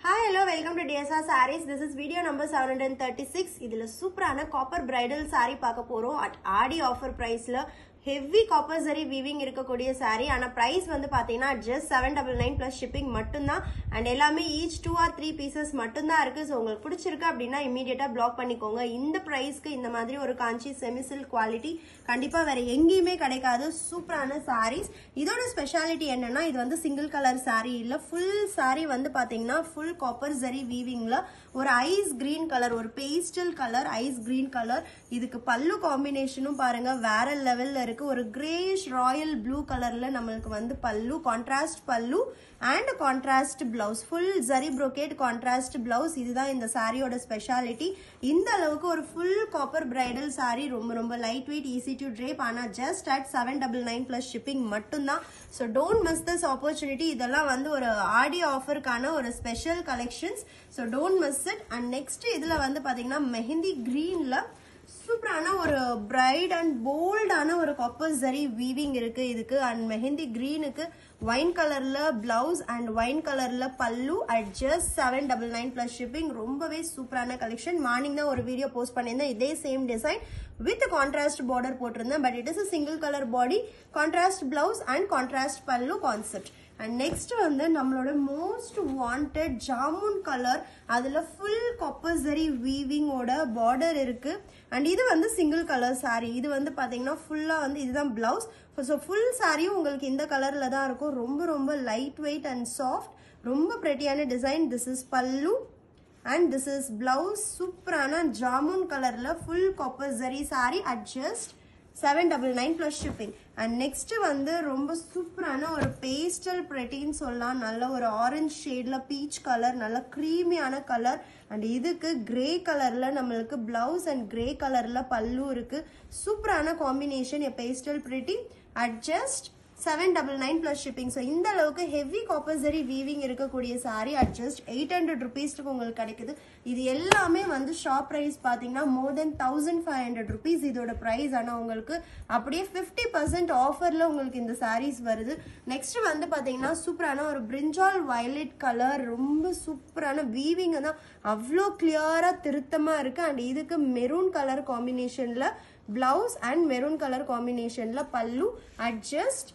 Hi hello welcome to DSR sarees this is video number seven hundred thirty six இதில் சூப்பரான copper bridal saree பார்க்க போகிறோம் at Aadi offer ப்ரைஸில் heavy copper zari weaving இருக்கக்கூடிய saree ஆனால் price வந்து பார்த்தீங்கன்னா just seven double nine plus shipping மட்டும்தான் அண்ட் எல்லாமே each two or three pieces மட்டும்தான் இருக்குது ஸோ உங்களுக்கு பிடிச்சிருக்கு அப்படின்னா இமீடியட்டாக பிளாக் பண்ணிக்கோங்க இந்த ப்ரைஸ்க்கு இந்த மாதிரி ஒரு காஞ்சி செமிசில் குவாலிட்டி கண்டிப்பாக வேற எங்கேயுமே கிடைக்காது சூப்பரான sarees இதோட ஸ்பெஷாலிட்டி என்னன்னா இது வந்து சிங்கிள் கலர் saree இல்லை ஃபுல் saree வந்து பார்த்தீங்கன்னா ஃபுல் காப்பர் ஜரி வீவிங்கில் ஒரு ஐஸ் கிரீன் கலர் ஒரு pastel colour ice green colour இதுக்கு பல்லு காம்பினேஷனும் பாருங்க வேற லெவல்ல இருக்கு ஒரு கிரேஷ் ராயல் ப்ளூ கலர்ல நம்மளுக்கு வந்து pallu contrast pallu and contrast blouse full zari brocade contrast blouse இதுதான் இந்த சாரியோட ஸ்பெஷாலிட்டி இந்த அளவுக்கு ஒரு ஃபுல் காப்பர் பிரைடல் saree ரொம்ப ரொம்ப light weight easy to drape ஆனால் just at seven double nine plus shipping மட்டும்தான் so don't miss this opportunity இதெல்லாம் வந்து ஒரு ஆடி ஆஃபருக்கான ஒரு special collections so don't miss it and next இதில் வந்து பார்த்தீங்கன்னா மெஹந்தி க்ரீனில் சூப்பரான ஒரு பிரைட் அண்ட் போல்டான ஒரு காப்பர் ஜரி வீவிங் இருக்கு இதுக்கு அண்ட் மெஹந்தி கிரீனுக்கு ஒயின் கலர்ல பிளவுஸ் அண்ட் ஒயின் கலர்ல pallu at just seven double nine plus shipping ரொம்பவே சூப்பரான கலெக்ஷன் மார்னிங் தான் ஒரு வீடியோ போஸ்ட் பண்ணியிருந்தேன் இதே same design with contrast border போட்டிருந்தேன் but it is single colour body contrast blouse and contrast pallu concept and next வந்து நம்மளோட மோஸ்ட் வாண்டட் ஜாமுன் கலர் அதில் ஃபுல் கொப்பசரி வீவிங்கோட பார்டர் இருக்கு அண்ட் இது வந்து சிங்கிள் கலர் saree இது வந்து பார்த்தீங்கன்னா ஃபுல்லாக வந்து இதுதான் பிளவுஸ் ஸோ ஃபுல் சாரியும் உங்களுக்கு இந்த கலரில் தான் இருக்கும் ரொம்ப ரொம்ப லைட் வெயிட் அண்ட் சாஃப்ட் ரொம்ப ப்ரெட்டியான design this is pallu and this is blouse சூப்பரான ஜாமுன் கலரில் full copper zari saree at just seven double nine plus shipping and next வந்து ரொம்ப சூப்பரான ஒரு பேஸ்டல் ப்ரெட்டின்னு சொல்லலாம் நல்ல ஒரு ஆரஞ்ச் ஷேடில் பீச் கலர் நல்ல க்ரீமியான கலர் அண்ட் இதுக்கு கிரே கலரில் நம்மளுக்கு பிளவுஸ் அண்ட் கிரே கலரில் பல்லு இருக்கு சூப்பரான combination a pastel pretty at just seven double nine plus shipping so இந்த அளவுக்கு ஹெவி காப்பர்சரி வீவிங் இருக்கக்கூடிய sari at just eight hundred ருபீஸ்க்கு உங்களுக்கு கிடைக்குது இது எல்லாமே வந்து ஷாப் ப்ரைஸ் பார்த்தீங்கன்னா more than thousand five hundred rupees இதோட ப்ரைஸ் ஆனால் உங்களுக்கு அப்படியே ஃபிஃப்டி பர்சன்ட் ஆஃபரில் உங்களுக்கு இந்த சாரீஸ் வருது நெக்ஸ்ட் வந்து பார்த்தீங்கன்னா சூப்பரான ஒரு பிரிஞ்சால் வயலட் கலர் ரொம்ப சூப்பரான வீவிங் தான் அவ்வளோ கிளியராக திருத்தமாக இருக்குது அண்ட் இதுக்கு மெரூன் கலர் காம்பினேஷனில் பிளவுஸ் அண்ட் மெரூன் கலர் காம்பினேஷனில் pallu at just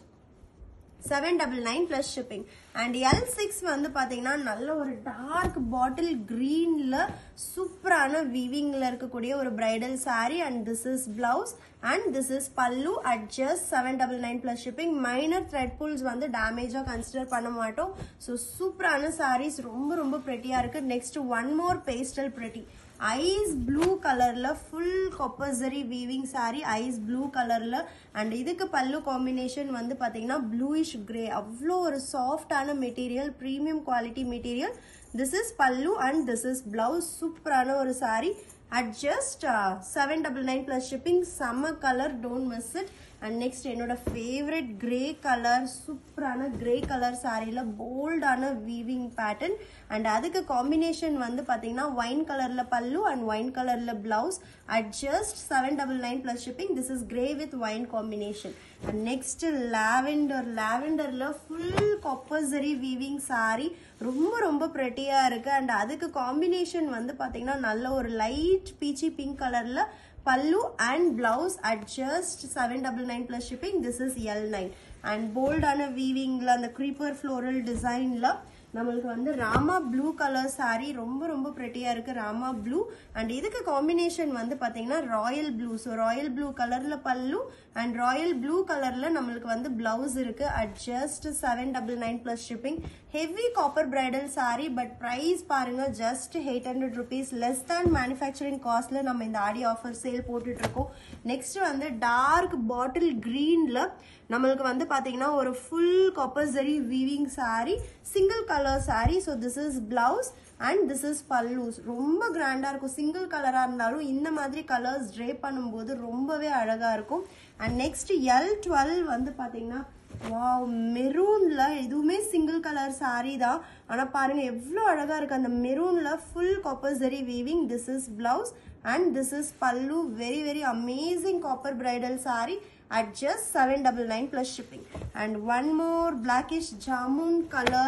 seven double nine plus shipping and L six வந்து பார்த்தீங்கன்னா நல்ல ஒரு டார்க் பாட்டில் க்ரீனில் சூப்பரான வீவிங்கில் இருக்கக்கூடிய ஒரு bridal saree and this is blouse and this is pallu at just seven double nine plus shipping minor thread pulls வந்து டேமேஜாக கன்சிடர் பண்ண மாட்டோம் ஸோ சூப்பரான sarees ரொம்ப ரொம்ப ப்ரெட்டியாக இருக்குது next one more pastel pretty ice blue கலர்ல full copper zari weaving saree ice blue கலர்ல அண்ட் இதுக்கு பல்லு காம்பினேஷன் வந்து பாத்தீங்கன்னா ப்ளூயிஷ் கிரே அவ்வளோ ஒரு சாஃப்டான material premium quality material this is pallu and this is blouse சூப்பரான ஒரு saree at just seven double nine plus shipping செம்ம colour don't miss it and next என்னோட ஃபேவரட் கிரே கலர் சூப்பரான கிரே கலர் சாரியில் போல்டான வீவிங் பேட்டர்ன் அண்ட் அதுக்கு combination வந்து பார்த்தீங்கன்னா ஒயின் கலரில் பல்லு அண்ட் ஒயின் கலரில் blouse at just seven double nine plus shipping this is grey with wine combination and next lavender லாவெண்டரில் ஃபுல் கொப்பசரி வீவிங் சாரி ரொம்ப ரொம்ப ப்ரெட்டியாக இருக்குது அண்ட் அதுக்கு காம்பினேஷன் வந்து பார்த்தீங்கன்னா நல்ல ஒரு லைட் பீச்சி பிங்க் கலரில் pallu and blouse at just seven double nine plus shipping this is L nine and போல்டான வீவிங்கில் அந்த க்ரீப்பர் ஃப்ளோரல் டிசைனில் நம்மளுக்கு வந்து ராமா ப்ளூ கலர் saree ரொம்ப ரொம்ப ப்ரெட்டியாக இருக்குது ராமா ப்ளூ அண்ட் இதுக்கு காம்பினேஷன் வந்து பார்த்தீங்கன்னா royal blue so royal blue கலரில் பல்லு அண்ட் ராயல் ப்ளூ கலரில் நம்மளுக்கு வந்து பிளவுஸ் இருக்குது at just seven double nine plus shipping heavy copper bridal saree but price பாருங்க just eight hundred rupees less than manufacturing காஸ்ட்ல நம்ம இந்த ஆடி ஆஃபர் சேல் போட்டுட்டு இருக்கோம் நெக்ஸ்ட் வந்து டார்க் பாட்டில் க்ரீனில் நம்மளுக்கு வந்து பார்த்தீங்கன்னா ஒரு full copper zari weaving saree single colour saree so this is blouse and this is pallus ரொம்ப கிராண்டாக இருக்கும் சிங்கிள் கலராக இருந்தாலும் இந்த மாதிரி கலர்ஸ் ட்ரே பண்ணும்போது ரொம்பவே அழகாக இருக்கும் அண்ட் நெக்ஸ்ட் எல் டுவெல் வந்து பார்த்தீங்கன்னா வாவ் மெரூன்ல இதுவுமே சிங்கிள் கலர் saree தான் ஆனா பாருங்க எவ்வளோ அழகா இருக்கு அந்த மெரூன்ல full copper zari weaving this is blouse and this is pallu very very amazing copper bridal saree at just 799 plus shipping and one more blackish jamun color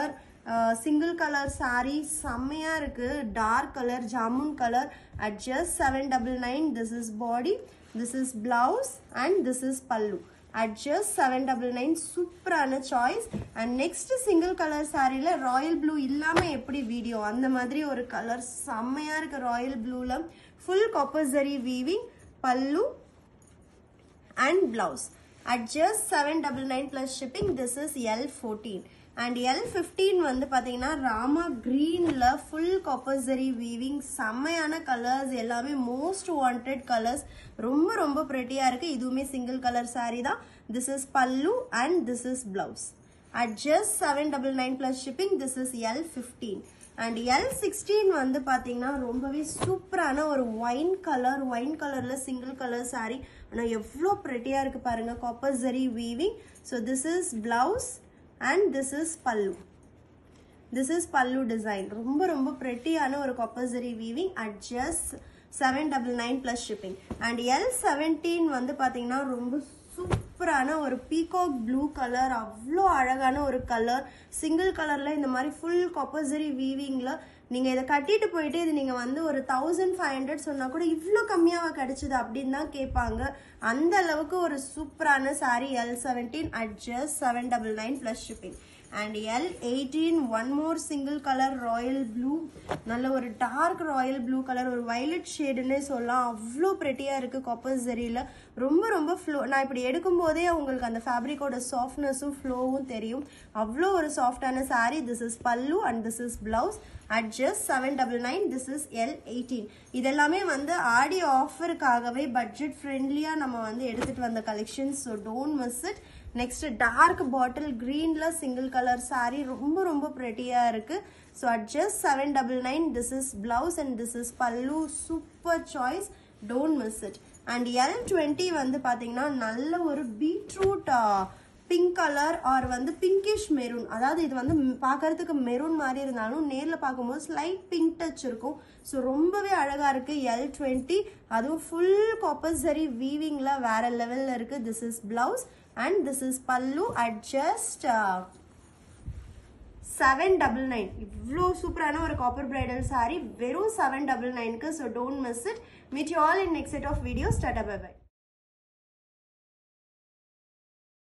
single colour saree செம்மையா இருக்கு dark colour jamun colour at just seven double nine this is body this is blouse and this is pallu at just seven double nine சூப்பரான choice and next single colour சாரியில் royal blue இல்லாமல் எப்படி video அந்த மாதிரி ஒரு colour செம்மையாக இருக்கு royal ப்ளூவில் full copper zari weaving pallu and blouse. At just 799 plus shipping, this is L14. And L15 வந்து பார்த்தீங்கன்னா ராமா க்ரீனில் ஃபுல் காப்பர்சரி வீவிங் செம்மையான கலர்ஸ் எல்லாமே மோஸ்ட் வாண்டட் கலர்ஸ் ரொம்ப ரொம்ப ப்ரெட்டியாக இருக்குது இதுவுமே சிங்கிள் கலர் saree தான் this is pallu and this is blouse at just seven double nine plus shipping this is L fifteen and L sixteen வந்து பார்த்தீங்கன்னா ரொம்பவே சூப்பரான ஒரு ஒயின் கலர் ஒயின் கலரில் சிங்கிள் கலர் saree ஆனால் எவ்வளோ ப்ரெட்டியாக இருக்குது பாருங்கள் copper zari weaving so this is blouse and this is பல்லு திஸ் இஸ் பல்லு டிசைன் ரொம்ப ரொம்ப ப்ரெட்டியான ஒரு copper zari weaving at just seven double nine plus shipping and L seventeen வந்து பார்த்தீங்கன்னா ரொம்ப சூப்பரான ஒரு பீகாக் ப்ளூ கலர் அவ்வளோ அழகான ஒரு கலர் சிங்கிள் கலரில் இந்த மாதிரி ஃபுல் காப்பர்சரி வீவிங்கில் நீங்கள் இதை கட்டிட்டு போயிட்டு இது நீங்கள் வந்து ஒரு தௌசண்ட் ஃபைவ் ஹண்ட்ரட் சொன்னால் கூட இவ்வளோ கம்மியாக கிடைச்சிது அப்படின்னு தான் கேட்பாங்க அந்த அளவுக்கு ஒரு சூப்பரான sari L seventeen at just seven double nine plus shipping and L eighteen one more single colour royal blue நல்ல ஒரு டார்க் ராயல் ப்ளூ கலர் ஒரு வயலட் ஷேடுன்னே சொல்லலாம் அவ்வளோ ப்ரெட்டியாக இருக்குது காப்பர் ஜெரியில் ரொம்ப ரொம்ப ஃப்ளோ நான் இப்படி எடுக்கும் போதே உங்களுக்கு அந்த ஃபேப்ரிக்கோட சாஃப்ட்னஸும் ஃப்ளோவும் தெரியும் அவ்வளோ ஒரு சாஃப்டான sari this is pallu and this is blouse at just seven double nine this is L eighteen இதெல்லாமே வந்து ஆடி ஆஃபருக்காகவே பட்ஜெட் ஃப்ரெண்ட்லியாக நம்ம வந்து எடுத்துகிட்டு வந்த collections so don't miss it next dark bottle க்ரீனில் சிங்கிள் கலர் சாரீ ரொம்ப ரொம்ப ப்ரெட்டியாக இருக்குது so at just seven double nine this is blouse and this is pallu super choice don't miss it and L twenty வந்து பார்த்தீங்கன்னா நல்ல ஒரு பீட்ரூட் பிங்க் கலர் ஆர் வந்து பிங்கிஷ் மெரூன் அதாவது இது வந்து பார்க்கறதுக்கு மெரூன் மாதிரி இருந்தாலும் நேரில் பார்க்கும்போது ஸ்லைட் பிங்க் டச் இருக்கும் ஸோ ரொம்பவே அழகாக இருக்குது எல் டுவெண்ட்டி அதுவும் ஃபுல் காப்பர்சரி வீவிங்கில் வேற லெவலில் இருக்குது this is blouse and this is pallu at just seven double nine இவ்வளோ சூப்பரான ஒரு காப்பர் பிரைடல் சாரி வெறும் செவன் டபுள் நைனுக்கு so don't miss it meet you all in next set of videos tata bye by